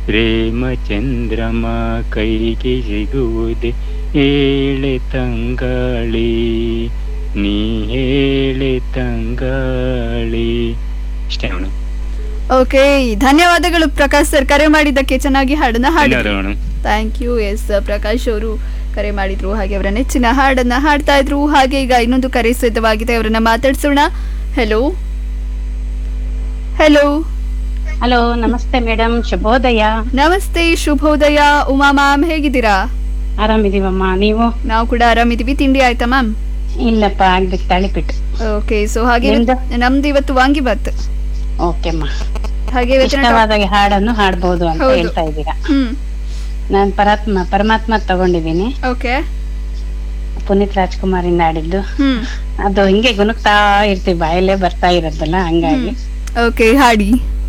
ಪ್ರೇಮ ಚಂದ್ರಮ ಕೈಗೆ ಸಿಗುವುದೇ ಏಳೆ ತಂಗಾಳಿ ನೀ ಹೇಳೆ ತಂಗಾಳಿ ಇಷ್ಟೇ ಮೇಡಮ್ ಓಕೆ ಧನ್ಯವಾದಗಳು ಪ್ರಕಾಶ್ ಸರ್ ಕರೆ ಮಾಡಿದ್ದಕ್ಕೆ ಚೆನ್ನಾಗಿ ಹಾಡನ್ನ ಹಾಡಿದ್ರು ಧನ್ಯವಾದ madam thank you S Prakash ಅವರು ಕರೆ ಮಾಡಿದ್ರು ಹಾಗೆ ಅವರ ನೆಚ್ಚಿನ ಹಾಡನ್ನ ಹಾಡ್ತಾ ಇದ್ರು ಹಾಗೆ ಈಗ ಇನ್ನೊಂದು ಕರೆ ಸಿದ್ಧವಾಗಿದೆ ಅವರನ್ನ ಮಾತಾಡ್ಸೋಣ ಹೆಲೋ ಹೆಲೋ ಹಲೋ ನಮಸ್ತೆ ಮೇಡಮ್ ಶುಭೋದಯ ನಮಸ್ತೆ ಶುಭೋದಯ ಉಮಾ ಮ್ಯಾಮ್ ಹೇಗಿದ್ದೀರಾ ಆರಾಮಿದೀವಮ್ಮ ನೀವು ನಾವು ಕೂಡ ಆರಾಮಿದೀವಿ ತಿಂಡಿ ಆಯ್ತಾ ಮ್ಯಾಮ್ ಇಲ್ಲಪ್ಪ ಆಗ್ಬೇಕು ತಾಳಿಪಿಟ್ಟು ಓಕೆ ಸೊ ಹಾಗೆ ಇವತ್ತು- ನಮ್ದು ಇವತ್ತು ವಾಂಗಿಬಾತ್ ಓಕೆಮ್ಮ ಹಾಗೆ ಇವತ್ತಿನ ಟಾಪ್- ಇಷ್ಟವಾದ ಹಾಡನ್ನು ಹಾಡ್ಬೋದು ಅಂತ ಹೌದು. ಹೇಳ್ತಾ ಇದ್ದೀರಾ ಹ್ಮ್ ನಾನು ಪರಾತ್ಮ ಪರಮಾತ್ಮ ತಗೊಂಡಿದ್ದೀನಿ ಓಕೆ ಪುನೀತ್ ರಾಜ್ಕುಮಾರ್ ಇಂದ ಆಡಿದ್ದು ಹ್ಮ್ ಅದು ಹಿಂಗೆ ಗುನುಕ್ತಾ ಇರ್ತೀವಿ ಬಾಯಲ್ಲೇ ಬರ್ತಾ ಇರೋದಲ್ಲ ಹಂಗಾಗಿ ಓಕೆ ಹಾಡಿ